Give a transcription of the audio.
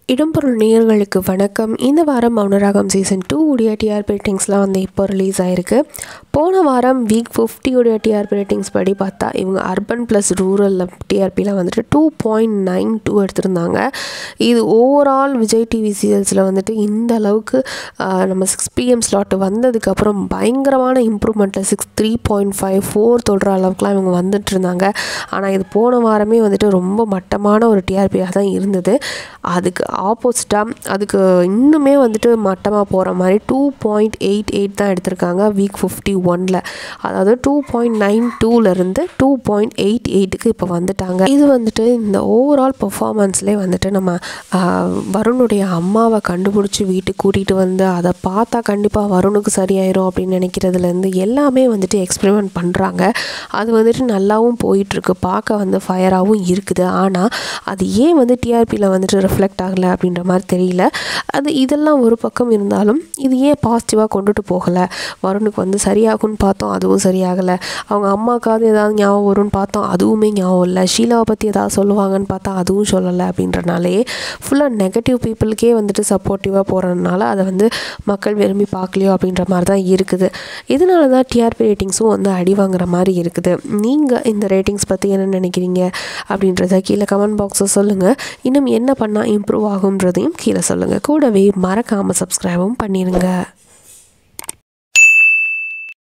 இடம்பொருள் நேயர்களுக்கு வணக்கம் இந்த வாரம் மௌனராகம் சீசன் டூ உடைய டிஆர்பி ரேட்டிங்ஸ்லாம் வந்து இப்போ ரிலீஸ் ஆயிருக்கு போன வாரம் வீக் ஃபிஃப்டியோடைய டிஆர்பி ரேட்டிங்ஸ் படி பார்த்தா இவங்க அர்பன் ப்ளஸ் ரூரல் டிஆர்பியில் வந்துட்டு டூ பாயிண்ட் நைன் டூ எடுத்திருந்தாங்க இது ஓவரால் விஜய் டிவி சீரியல்ஸில் வந்துட்டு இந்த அளவுக்கு ஆஹ், நம்ம சிக்ஸ் பிஎம் ஸ்லாட் வந்ததுக்கப்புறம் பயங்கரமான இம்ப்ரூவ்மெண்ட்டில் six three point five four தொடுற அளவுக்குலாம் இவங்க வந்துட்டு இருந்தாங்க ஆனால் இது போன வாரமே வந்துட்டு ரொம்ப மட்டமான ஒரு டிஆர்பியாக தான் இருந்தது அதுக்கு ஆப்போசிட்டாக அதுக்கு இன்னுமே வந்துட்டு மட்டமாக போகிற மாதிரி டூ பாயிண்ட் எயிட் எயிட் தான் எடுத்திருக்காங்க வீக் ஃபிஃப்டி ஒனில் அதாவது டூ பாயிண்ட் நைன் டூலேருந்து டூ பாயிண்ட் எயிட் எயிட்டுக்கு இப்போ வந்துட்டாங்க இது வந்துட்டு இந்த ஓவரால் பெர்ஃபார்மன்ஸ்லேயே வந்துட்டு நம்ம ஆஹ், வருணுடைய அம்மாவை கண்டுபிடிச்சி வீட்டுக்கு கூட்டிகிட்டு வந்து அதை பார்த்தா கண்டிப்பாக வருணுக்கு சரியாயிரும் அப்படின்னு நினைக்கிறதுலேருந்து எல்லாமே வந்துட்டு எக்ஸ்பெரிமெண்ட் பண்ணுறாங்க அது வந்துட்டு நல்லாவும் போயிட்டுருக்கு பார்க்க வந்து ஃபயராகவும் இருக்குது ஆனால் அது ஏன் வந்து டிஆர்பியில் வந்துட்டு ரிஃப்ளெக்ட் ஆகலை அப்படின்ற மாதிரி தெரியல அது இதெல்லாம் ஒரு பக்கம் இருந்தாலும் இது ஏன் பாசிட்டிவாக கொண்டுட்டு போகலை வருணுக்கு வந்து சரியாகும்னு பார்த்தோம் அதுவும் சரியாகலை அவங்க அம்மாக்காவது ஏதாவது ஞாபகம் வரும்னு பார்த்தோம் அதுவுமே ஞாபகம் இல்லை ஷீலாவை பற்றி ஏதாவது சொல்லுவாங்கன்னு பார்த்தா அதுவும் சொல்லலை அப்படின்றனாலே ஃபுல்லாக நெகட்டிவ் பீப்புளுக்கே வந்துட்டு சப்போர்ட்டிவாக போகிறதுனால அதை வந்து மக்கள் விரும்பி பார்க்கலையோ அப்படின்ற மாதிரி தான் இருக்குது இதனால தான் டிஆர்பி ரேட்டிங்ஸும் வந்து அடி வாங்குற மாதிரி இருக்குது நீங்கள் இந்த ரேட்டிங்ஸ் பற்றி என்ன நினைக்கிறீங்க அப்படின்றத கீழே கமெண்ட் பாக்ஸில் சொல்லுங்கள் இன்னும் என்ன பண்ணால் இம்ப்ரூவ் ஆகுன்றதையும் கீழே சொல்லுங்கள் கூடவே மறக்காமல் சப்ஸ்கிரைபும் பண்ணிடுங்க